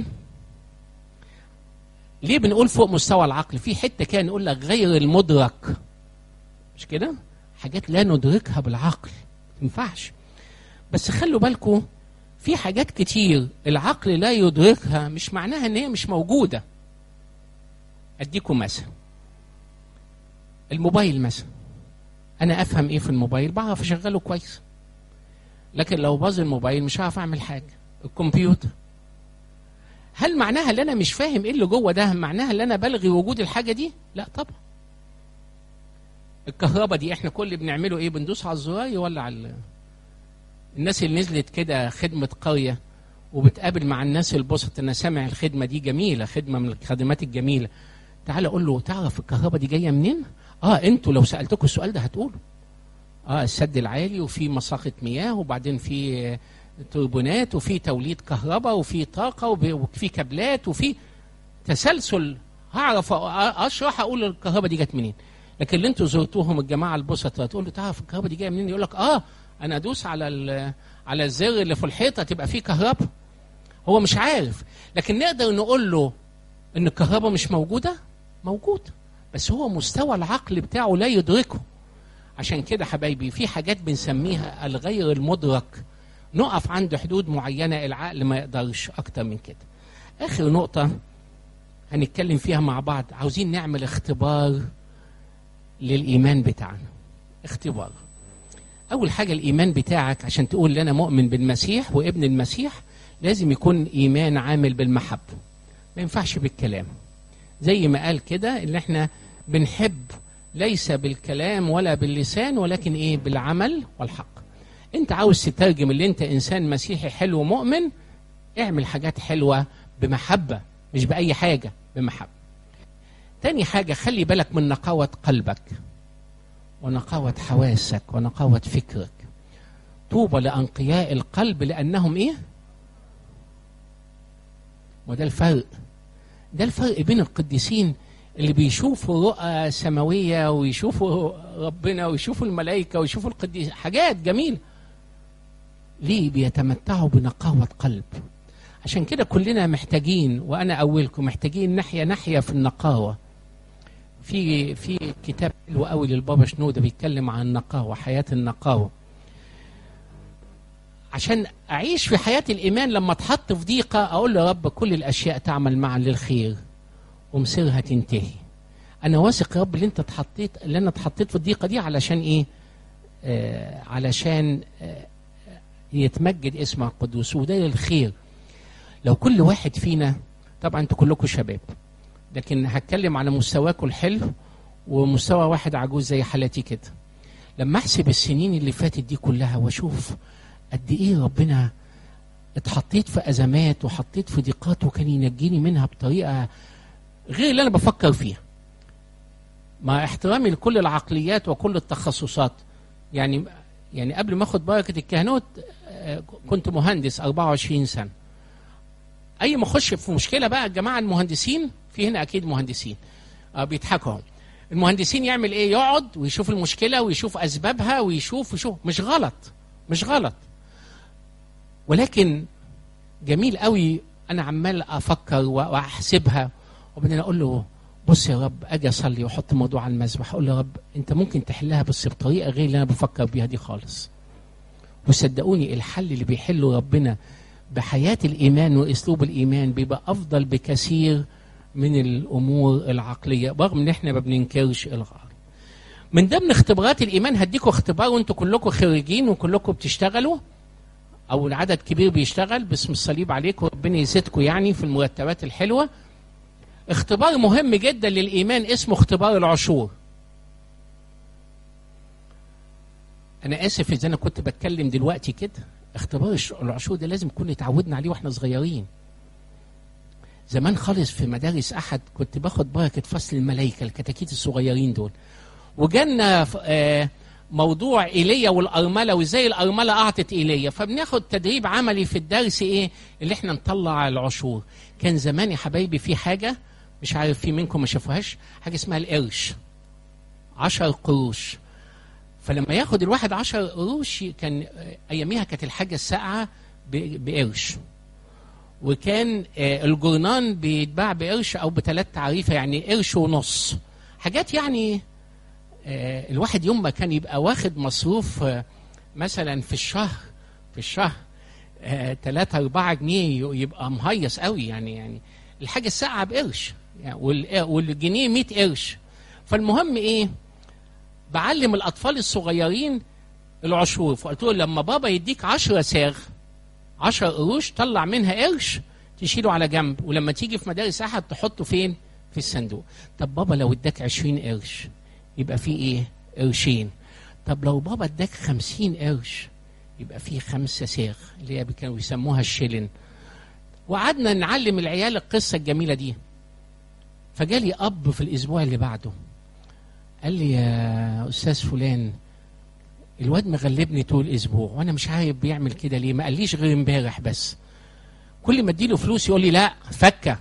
ليه بنقول فوق مستوى العقل في حته كده نقول لك غير المدرك مش كده حاجات لا ندركها بالعقل ما ينفعش بس خلوا بالكم في حاجات كتير العقل لا يدركها مش معناها ان هي مش موجوده اديكم مثل الموبايل مثلا انا افهم ايه في الموبايل بعرف اشغله كويس لكن لو باظ الموبايل مش هعرف اعمل حاجه الكمبيوتر هل معناها ان انا مش فاهم ايه اللي جوه ده معناها ان انا بلغي وجود الحاجه دي لا طبعا الكهرباء دي احنا كل اللي بنعمله ايه بندوس على الزراير ولا على ال- الناس اللي نزلت كده خدمه قريه وبتقابل مع الناس البسط انا سامع الخدمه دي جميله خدمه من الخدمات الجميله تعال اقول له تعرف الكهرباء دي جايه منين اه انتوا لو سالتكم السؤال ده هتقولوا اه السد العالي وفي مساقة مياه وبعدين في آه، توربونات وفي توليد كهرباء وفي طاقة وب- وفي كابلات وفي تسلسل هعرف أ- اشرح اقول الكهرباء دي جت منين لكن اللي انتوا زرتوهم الجماعه البسطة تقول له تعرف الكهرباء دي جايه منين يقول لك اه انا ادوس على ال- على الزر اللي في الحيطه تبقى فيه كهرباء هو مش عارف لكن نقدر نقول له ان الكهرباء مش موجوده موجوده بس هو مستوى العقل بتاعه لا يدركه عشان كده حبايبي في حاجات بنسميها الغير المدرك نقف عند حدود معينه العقل ما يقدرش اكتر من كده اخر نقطه هنتكلم فيها مع بعض عاوزين نعمل اختبار للايمان بتاعنا اختبار اول حاجه الايمان بتاعك عشان تقول لي انا مؤمن بالمسيح وابن المسيح لازم يكون ايمان عامل بالمحبه ما ينفعش بالكلام زي ما قال كده ان احنا بنحب ليس بالكلام ولا باللسان ولكن ايه بالعمل والحق انت عاوز تترجم اللي انت انسان مسيحي حلو مؤمن اعمل حاجات حلوه بمحبه مش باي حاجه بمحبه تاني حاجه خلي بالك من نقاوه قلبك ونقاوه حواسك ونقاوه فكرك طوبى لانقياء القلب لانهم ايه وده الفرق ده الفرق بين القديسين اللي بيشوفوا رؤى سماوية ويشوفوا ربنا ويشوفوا الملائكة ويشوفوا القديس حاجات جميلة ليه بيتمتعوا بنقاوة قلب عشان كده كلنا محتاجين وأنا أولكم محتاجين ناحية ناحية في النقاوة في في كتاب حلو قوي للبابا شنودة بيتكلم عن النقاوة حياة النقاوة عشان أعيش في حياة الإيمان لما أتحط في ضيقة أقول له يا رب كل الأشياء تعمل معا للخير ومصيرها تنتهي انا واثق يا رب اللي انت اتحطيت اللي انا اتحطيت في الضيقه دي علشان ايه آه علشان آه يتمجد اسمك القدوس وده للخير لو كل واحد فينا طبعا انتوا كلكم شباب لكن هتكلم على مستواكم الحلو ومستوى واحد عجوز زي حالتي كده لما احسب السنين اللي فاتت دي كلها واشوف قد ايه ربنا اتحطيت في ازمات وحطيت في ضيقات وكان ينجيني منها بطريقه غير اللي انا بفكر فيها مع احترامي لكل العقليات وكل التخصصات يعني يعني قبل ما اخد بركه الكهنوت آه، كنت مهندس 24 سنه اي ما اخش في مشكله بقى الجماعه المهندسين في هنا اكيد مهندسين آه، بيضحكوا هم. المهندسين يعمل ايه يقعد ويشوف المشكله ويشوف اسبابها ويشوف ويشوف مش غلط مش غلط ولكن جميل قوي انا عمال افكر و- واحسبها وبعدين اقول له بص يا رب اجي اصلي واحط الموضوع على المذبح اقول له يا رب انت ممكن تحلها بس بطريقه غير اللي انا بفكر بيها دي خالص وصدقوني الحل اللي بيحله ربنا بحياه الايمان واسلوب الايمان بيبقى افضل بكثير من الامور العقليه رغم ان احنا ما بننكرش الغرب من ضمن اختبارات الايمان هديكم اختبار وانتم كلكم خريجين وكلكم بتشتغلوا او العدد كبير بيشتغل باسم الصليب عليكم ربنا يزيدكم يعني في المرتبات الحلوه اختبار مهم جدا للايمان اسمه اختبار العشور انا اسف اذا انا كنت بتكلم دلوقتي كده اختبار الش- العشور ده لازم كنا اتعودنا عليه واحنا صغيرين زمان خالص في مدارس احد كنت باخد بركه فصل الملائكه الكتاكيت الصغيرين دول وجالنا ف- آه، موضوع ايليا والارمله وازاي الارمله اعطت ايليا فبناخد تدريب عملي في الدرس ايه اللي احنا نطلع العشور كان زمان يا حبايبي في حاجه مش عارف في منكم ما شافوهاش حاجه اسمها القرش عشر قروش فلما ياخد الواحد عشر قروش كان آه، اياميها كانت الحاجه الساقعه ب- بقرش وكان آه، الجرنان بيتباع بقرش او بثلاث تعريفه يعني قرش ونص حاجات يعني آه، الواحد يوم ما كان يبقى واخد مصروف آه، مثلا في الشهر في الشهر 3 4 جنيه ي- يبقى مهيص قوي يعني يعني الحاجه الساعه بقرش يعني وال- والجنيه 100 قرش فالمهم ايه بعلم الاطفال الصغيرين العشور فقلت له لما بابا يديك 10 ساغ 10 قروش طلع منها قرش تشيله على جنب ولما تيجي في مدارس احد تحطه فين في الصندوق طب بابا لو اداك 20 قرش يبقى في ايه قرشين طب لو بابا اداك 50 قرش يبقى في خمسة ساغ اللي هي كانوا بيسموها الشلن وقعدنا نعلم العيال القصة الجميلة دي فجالي أب في الأسبوع اللي بعده قال لي يا أستاذ فلان الواد مغلبني طول الأسبوع وأنا مش عارف بيعمل كده ليه ما قاليش غير امبارح بس كل ما اديله فلوس يقول لي لا فكه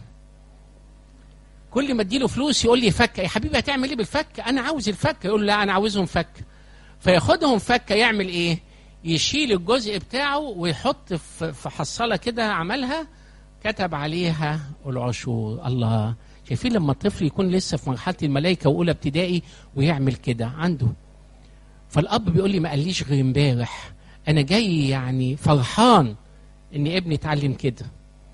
كل ما اديله فلوس يقول لي فكه يا حبيبي هتعمل ايه بالفك انا عاوز الفك يقول لا انا عاوزهم فك فياخدهم فكه يعمل ايه يشيل الجزء بتاعه ويحط في في حصاله كده عملها كتب عليها العشور الله شايفين لما الطفل يكون لسه في مرحله الملائكه واولى ابتدائي ويعمل كده عنده فالاب بيقول لي ما قاليش غير امبارح انا جاي يعني فرحان ان ابني اتعلم كده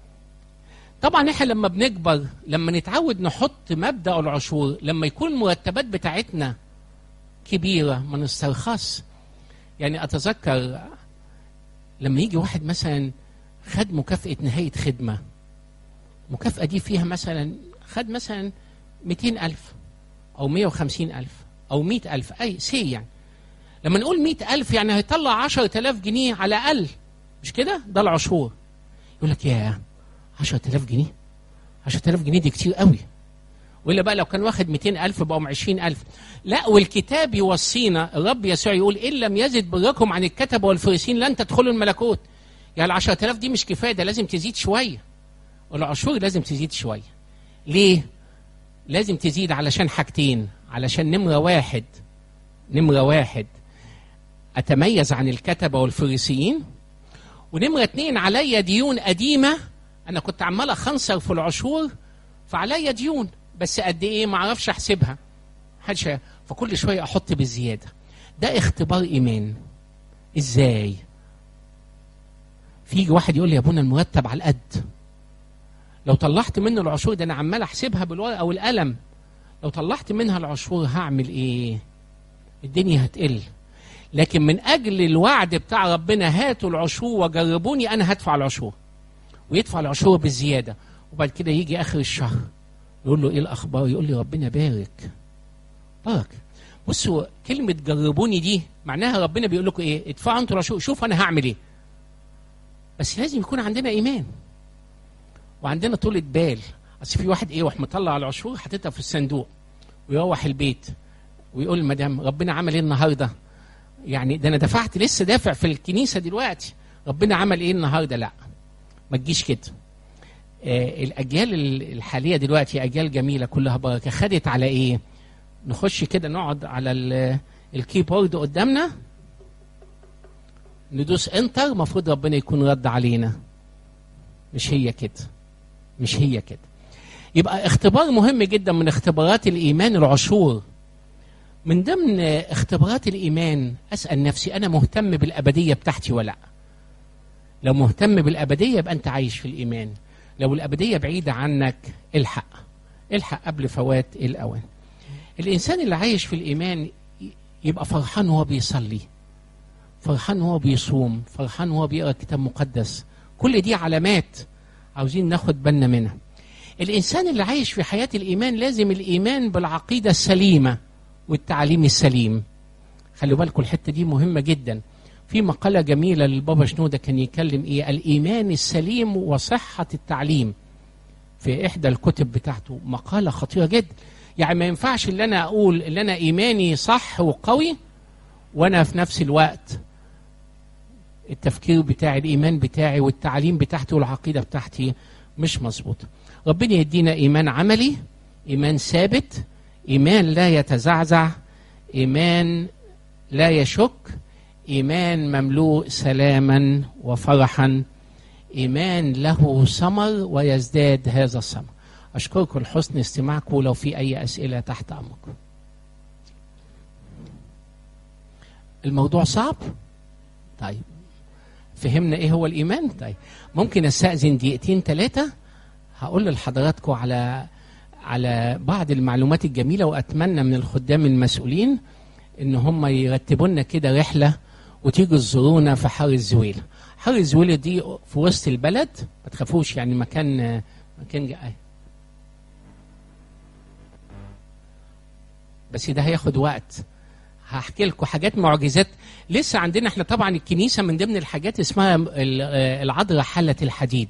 طبعا احنا لما بنكبر لما نتعود نحط مبدا العشور لما يكون المرتبات بتاعتنا كبيره ما نسترخص يعني اتذكر لما يجي واحد مثلا خد مكافاه نهايه خدمه المكافاه دي فيها مثلا خد مثلا 200 ألف أو 150 ألف أو 100 ألف أي سي يعني لما نقول 100 ألف يعني هيطلع 10000 جنيه على الأقل مش كده ده العشور يقول لك يا 10000 جنيه 10000 جنيه دي كتير قوي وإلا بقى لو كان واخد 200 ألف بقوا 20000 لا والكتاب يوصينا الرب يسوع يقول إن لم يزد بركم عن الكتب والفريسين لن تدخلوا الملكوت يعني ال 10000 دي مش كفاية ده لازم تزيد شوية والعشور لازم تزيد شوية ليه؟ لازم تزيد علشان حاجتين علشان نمرة واحد نمرة واحد أتميز عن الكتبة والفريسيين ونمرة اتنين عليا ديون قديمة أنا كنت عمال أخنصر في العشور فعليا ديون بس قد إيه ما أعرفش أحسبها محدش فكل شوية أحط بالزيادة ده اختبار إيمان إزاي؟ في واحد يقول لي يا ابونا المرتب على القد لو طلعت منه العشور ده انا عمال احسبها بالورقه والقلم لو طلعت منها العشور هعمل ايه الدنيا هتقل لكن من اجل الوعد بتاع ربنا هاتوا العشور وجربوني انا هدفع العشور ويدفع العشور بالزياده وبعد كده يجي اخر الشهر يقول له ايه الاخبار يقول لي ربنا بارك بركه بصوا كلمه جربوني دي معناها ربنا بيقول لكم ايه ادفعوا انتوا العشور شوف انا هعمل ايه بس لازم يكون عندنا ايمان وعندنا طولة بال اصل في واحد ايه واحد مطلع العشور حاططها في الصندوق ويروح البيت ويقول المدام ربنا عمل ايه النهارده يعني ده انا دفعت لسه دافع في الكنيسه دلوقتي ربنا عمل ايه النهارده لا ما تجيش كده آه الاجيال الحاليه دلوقتي اجيال جميله كلها بركه خدت على ايه نخش كده نقعد على الكيبورد قدامنا ندوس انتر المفروض ربنا يكون رد علينا مش هي كده مش هي كده يبقى اختبار مهم جدا من اختبارات الايمان العشور من ضمن اختبارات الايمان اسال نفسي انا مهتم بالابديه بتاعتي ولا لا لو مهتم بالابديه يبقى انت عايش في الايمان لو الابديه بعيده عنك الحق الحق قبل فوات الاوان الانسان اللي عايش في الايمان يبقى فرحان وهو بيصلي فرحان وهو بيصوم فرحان وهو بيقرا كتاب مقدس كل دي علامات عاوزين ناخد بالنا منها الانسان اللي عايش في حياه الايمان لازم الايمان بالعقيده السليمه والتعليم السليم خلوا بالكم الحته دي مهمه جدا في مقاله جميله للبابا شنوده كان يتكلم ايه الايمان السليم وصحه التعليم في احدى الكتب بتاعته مقاله خطيره جدا يعني ما ينفعش اللي انا اقول اللي انا ايماني صح وقوي وانا في نفس الوقت التفكير بتاعي الايمان بتاعي والتعليم بتاعتي والعقيده بتاعتي مش مظبوطه ربنا يدينا ايمان عملي ايمان ثابت ايمان لا يتزعزع ايمان لا يشك ايمان مملوء سلاما وفرحا ايمان له ثمر ويزداد هذا الثمر اشكركم لحسن استماعكم ولو في اي اسئله تحت امركم الموضوع صعب طيب فهمنا ايه هو الايمان طيب ممكن استاذن دقيقتين ثلاثه هقول لحضراتكم على على بعض المعلومات الجميله واتمنى من الخدام المسؤولين ان هم يرتبوا لنا كده رحله وتيجوا تزورونا في حار الزويله حار الزويله دي في وسط البلد ما تخافوش يعني مكان مكان جاي. بس ده هياخد وقت هحكي لكم حاجات معجزات لسه عندنا احنا طبعا الكنيسه من ضمن الحاجات اسمها العذراء حله الحديد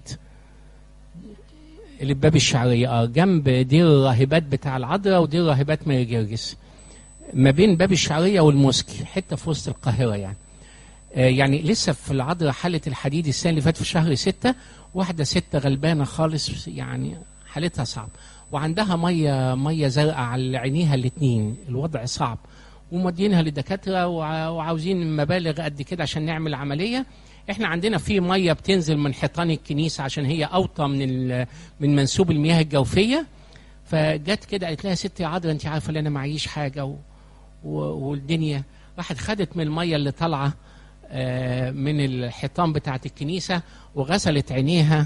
اللي بباب الشعريه اه جنب دير الراهبات بتاع العذراء ودير راهبات ماري جرجس ما بين باب الشعريه والموسكي حته في وسط القاهره يعني آه يعني لسه في العذراء حاله الحديد السنه اللي فاتت في شهر ستة واحده ست غلبانه خالص يعني حالتها صعب وعندها ميه ميه زرقاء على عينيها الاثنين الوضع صعب ومودينها للدكاتره وعاوزين مبالغ قد كده عشان نعمل عمليه احنا عندنا في ميه بتنزل من حيطان الكنيسه عشان هي اوطى من من منسوب المياه الجوفيه فجت كده قالت لها ست يا عذرا انت عارفه ان انا معيش حاجه و... و... والدنيا راحت خدت من الميه اللي طالعه من الحيطان بتاعه الكنيسه وغسلت عينيها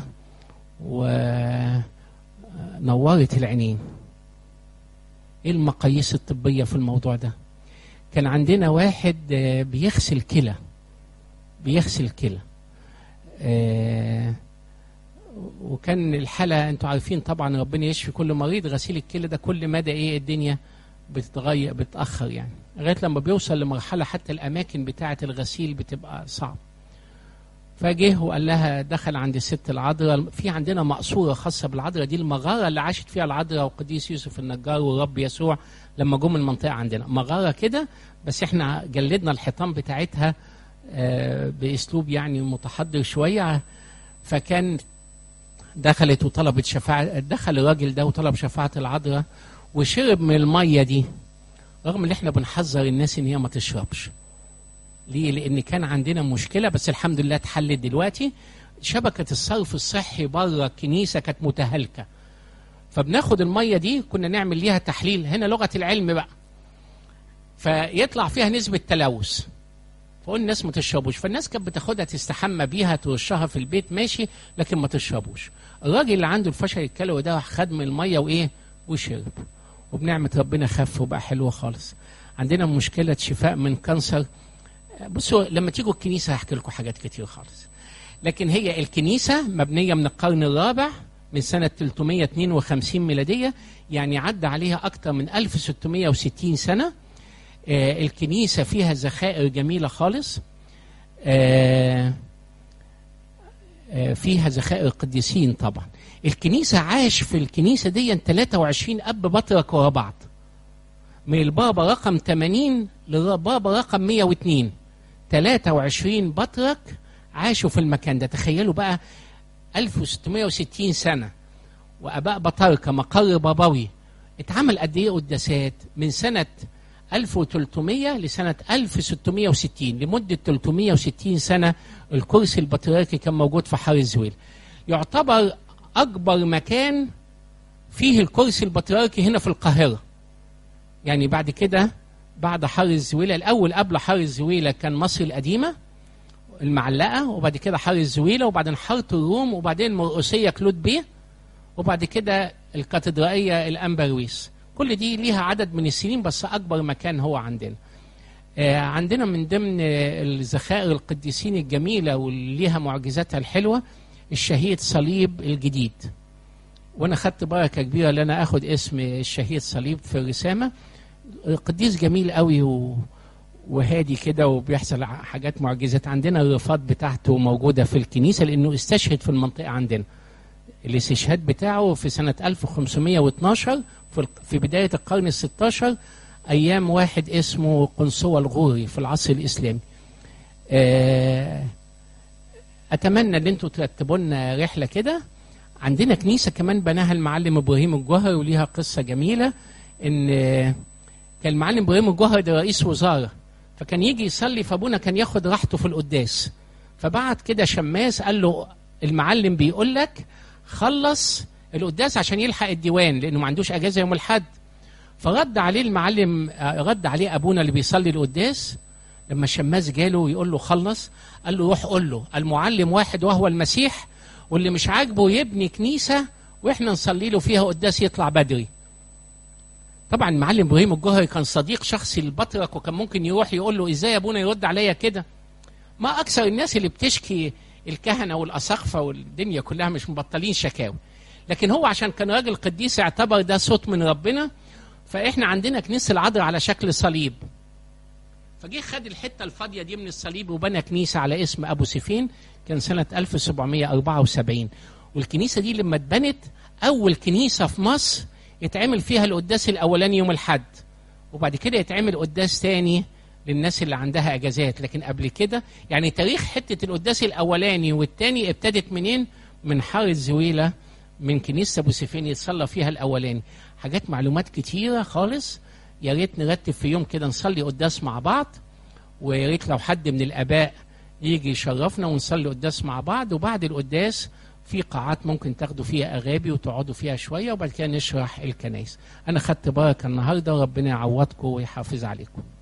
ونورت العينين ايه المقاييس الطبيه في الموضوع ده كان عندنا واحد بيغسل كلى بيغسل كلى آه وكان الحالة انتوا عارفين طبعا ربنا يشفي كل مريض غسيل الكلى ده كل مدى ايه الدنيا بتتغير بتأخر يعني لغاية لما بيوصل لمرحلة حتى الأماكن بتاعة الغسيل بتبقى صعب فجه وقال لها دخل عند الست العذراء في عندنا مقصورة خاصة بالعذراء دي المغارة اللي عاشت فيها العذراء والقديس يوسف النجار والرب يسوع لما جم المنطقة عندنا مغارة كده بس احنا جلدنا الحيطان بتاعتها آه باسلوب يعني متحضر شويه فكان دخلت وطلبت شفاعه دخل الراجل ده وطلب شفاعه العذراء وشرب من الميه دي رغم ان احنا بنحذر الناس ان هي ما تشربش ليه لان كان عندنا مشكله بس الحمد لله اتحلت دلوقتي شبكه الصرف الصحي بره الكنيسه كانت متهالكه فبناخد الميه دي كنا نعمل ليها تحليل هنا لغه العلم بقى فيطلع فيها نسبه تلوث فقول الناس ما تشربوش فالناس كانت بتاخدها تستحمى بيها ترشها في البيت ماشي لكن ما تشربوش الراجل اللي عنده الفشل الكلوي ده خد من الميه وايه وشرب وبنعمه ربنا خف وبقى حلو خالص عندنا مشكله شفاء من كانسر بصوا لما تيجوا الكنيسه هحكي لكم حاجات كتير خالص لكن هي الكنيسه مبنيه من القرن الرابع من سنة 352 ميلادية يعني عدى عليها أكثر من 1660 سنة آه الكنيسة فيها ذخائر جميلة خالص آه آه فيها ذخائر قديسين طبعا الكنيسة عاش في الكنيسة دي 23 أب بطرك ورا بعض من البابا رقم 80 للبابا رقم 102 23 بطرك عاشوا في المكان ده تخيلوا بقى 1660 سنة وأباء بطاركة مقر بابوي اتعمل قد إيه قداسات من سنة 1300 لسنة 1660 لمدة 360 سنة الكرسي البطريركي كان موجود في حار الزويل يعتبر أكبر مكان فيه الكرسي البطريركي هنا في القاهرة يعني بعد كده بعد حار الزويلة الأول قبل حار الزويلة كان مصر القديمة المعلقة وبعد كده حار الزويلة وبعدين حارة الروم وبعدين مرقسية كلود بيه وبعد كده الكاتدرائية الأمبرويس كل دي ليها عدد من السنين بس أكبر مكان هو عندنا آه عندنا من ضمن الذخائر القديسين الجميلة واللي ليها معجزاتها الحلوة الشهيد صليب الجديد وانا خدت بركه كبيره ان انا اخد اسم الشهيد صليب في الرسامه قديس جميل قوي و... وهادي كده وبيحصل حاجات معجزات عندنا الرفات بتاعته موجوده في الكنيسه لانه استشهد في المنطقه عندنا الاستشهاد بتاعه في سنه 1512 في, في بدايه القرن ال16 ايام واحد اسمه قنصوة الغوري في العصر الاسلامي آه اتمنى ان انتوا ترتبوا لنا رحله كده عندنا كنيسه كمان بناها المعلم ابراهيم الجوهري وليها قصه جميله ان كان المعلم ابراهيم الجوهري ده رئيس وزاره فكان يجي يصلي فابونا كان ياخد راحته في القداس فبعت كده شماس قال له المعلم بيقول لك خلص القداس عشان يلحق الديوان لانه ما عندوش اجازه يوم الاحد فرد عليه المعلم رد عليه ابونا اللي بيصلي القداس لما الشماس جاله يقول له خلص قال له روح قول له المعلم واحد وهو المسيح واللي مش عاجبه يبني كنيسة واحنا نصلي له فيها قداس يطلع بدري طبعا المعلم ابراهيم الجوهري كان صديق شخصي للبطرك وكان ممكن يروح يقول له ازاي يا ابونا يرد عليا كده ما اكثر الناس اللي بتشكي الكهنه والاساقفه والدنيا كلها مش مبطلين شكاوي لكن هو عشان كان راجل قديس اعتبر ده صوت من ربنا فاحنا عندنا كنيسه العذراء على شكل صليب فجه خد الحته الفاضيه دي من الصليب وبنى كنيسه على اسم ابو سيفين كان سنه 1774 والكنيسه دي لما اتبنت اول كنيسه في مصر يتعمل فيها القداس الاولاني يوم الاحد وبعد كده يتعمل قداس تاني للناس اللي عندها اجازات لكن قبل كده يعني تاريخ حته القداس الاولاني والتاني ابتدت منين من حاره زويله من كنيسه ابو سيفين يتصلى فيها الاولاني حاجات معلومات كتيره خالص يا ريت نرتب في يوم كده نصلي قداس مع بعض ويا ريت لو حد من الاباء يجي يشرفنا ونصلي قداس مع بعض وبعد القداس في قاعات ممكن تاخدوا فيها اغابي وتقعدوا فيها شويه وبعد كده نشرح الكنايس انا خدت بركه النهارده وربنا يعوضكم ويحافظ عليكم